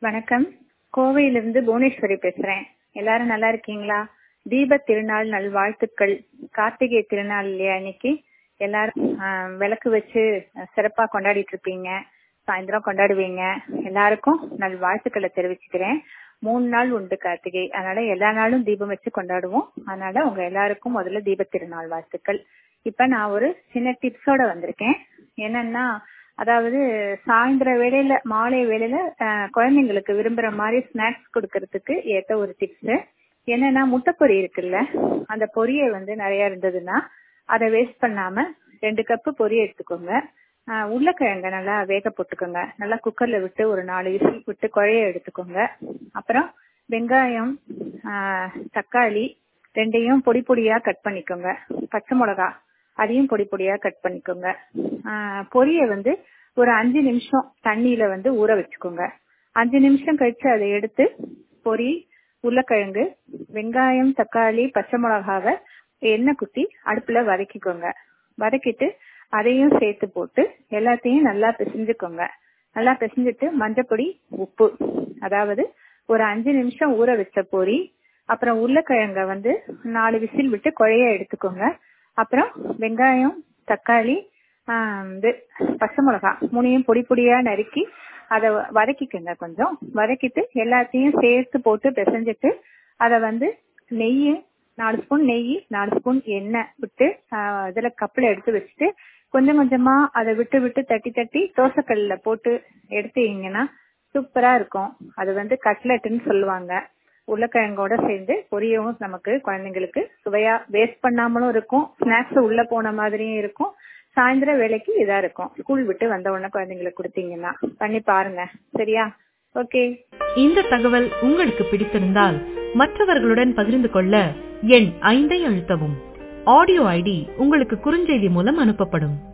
வணக்கம் கோவையிலிருந்து புவனேஸ்வரி பேசுறேன் எல்லாரும் நல்லா இருக்கீங்களா தீப திருநாள் நல்வாழ்த்துக்கள் கார்த்திகை திருநாள் இல்லையா இன்னைக்கு எல்லாரும் ஆஹ், விளக்கு வச்சு சிறப்பா கொண்டாடிட்டு இருப்பீங்க சாயந்தரம் கொண்டாடுவீங்க எல்லாருக்கும் நல்வாழ்த்துக்களை தெரிவிச்சுக்கிறேன் மூணு நாள் உண்டு கார்த்திகை அதனால எல்லா நாளும் தீபம் வச்சு கொண்டாடுவோம் அதனால உங்க எல்லாருக்கும் முதல்ல தீப திருநாள் வாழ்த்துக்கள் இப்ப நான் ஒரு சின்ன டிப்ஸோட வந்திருக்கேன் என்னன்னா அதாவது சாயந்தர வேளையில மாலை வேளையில அஹ், குழந்தைங்களுக்கு விரும்புற மாதிரி ஸ்நாக்ஸ் கொடுக்கறதுக்கு ஏத்த ஒரு டிப்ஸ் என்னன்னா முட்டைப்பொரி இருக்குல்ல அந்த பொரியை வந்து நிறைய இருந்ததுன்னா அதை வேஸ்ட் பண்ணாம ரெண்டு கப்பு பொரி எடுத்துக்கோங்க ஆஹ் உருளைக்கிழங்க நல்லா வேக போட்டுக்கோங்க நல்லா குக்கர்ல விட்டு ஒரு நாலு விசில் விட்டு குழைய எடுத்துக்கோங்க அப்புறம் வெங்காயம் ஆஹ் தக்காளி ரெண்டையும் பொடி பொடியா கட் பண்ணிக்கோங்க பச்சை மிளகா அதையும் பொடி பொடியா கட் பண்ணிக்கோங்க ஆஹ் பொரியை வந்து ஒரு அஞ்சு நிமிஷம் தண்ணியில வந்து ஊற வச்சுக்கோங்க அஞ்சு நிமிஷம் கழிச்சு அதை எடுத்து பொரி உருளைக்கிழங்கு வெங்காயம் தக்காளி பச்சை மிளகாவை எண்ணெய் குத்தி அடுப்புல வதக்கிக்கோங்க வதக்கிட்டு அதையும் சேர்த்து போட்டு எல்லாத்தையும் நல்லா பிசைஞ்சுக்கோங்க நல்லா பிசைஞ்சிட்டு மஞ்சப்பொடி உப்பு அதாவது ஒரு அஞ்சு நிமிஷம் ஊற வச்ச பொரி அப்புறம் உருளைக்கிழங்க வந்து நாலு விசில் விட்டு குழைய எடுத்துக்கோங்க அப்புறம் வெங்காயம் தக்காளி ஆஹ் இது பச்சை மிளகா மூணையும் பொடி பொடியா நறுக்கி அதை வதக்கிக்கோங்க கொஞ்சம் வதக்கிட்டு எல்லாத்தையும் சேர்த்து போட்டு பிசைஞ்சிட்டு அதை வந்து நெய் நாலு ஸ்பூன் நெய் நாலு ஸ்பூன் எண்ணெய் விட்டு ஆஹ் இதுல கப்பில் எடுத்து வச்சுட்டு கொஞ்சம் கொஞ்சமா அதை விட்டு விட்டு தட்டி தட்டி தோசைக்கல்ல போட்டு எடுத்தீங்கன்னா சூப்பரா இருக்கும் அது வந்து கட்லெட்டுன்னு சொல்லுவாங்க உருளைக்கிழங்கோட சேர்ந்து பொரியவும் நமக்கு குழந்தைங்களுக்கு சுவையா வேஸ்ட் பண்ணாமலும் இருக்கும் ஸ்நாக்ஸ் உள்ள போன மாதிரியும் இருக்கும் சாயந்தர வேலைக்கு இதா இருக்கும் ஸ்கூல் விட்டு வந்த உடனே குழந்தைங்களுக்கு கொடுத்தீங்கன்னா பண்ணி பாருங்க சரியா ஓகே இந்த தகவல் உங்களுக்கு பிடித்திருந்தால் மற்றவர்களுடன் பகிர்ந்து கொள்ள எண் ஐந்தை அழுத்தவும் ஆடியோ ஐடி உங்களுக்கு குறுஞ்செய்தி மூலம் அனுப்பப்படும்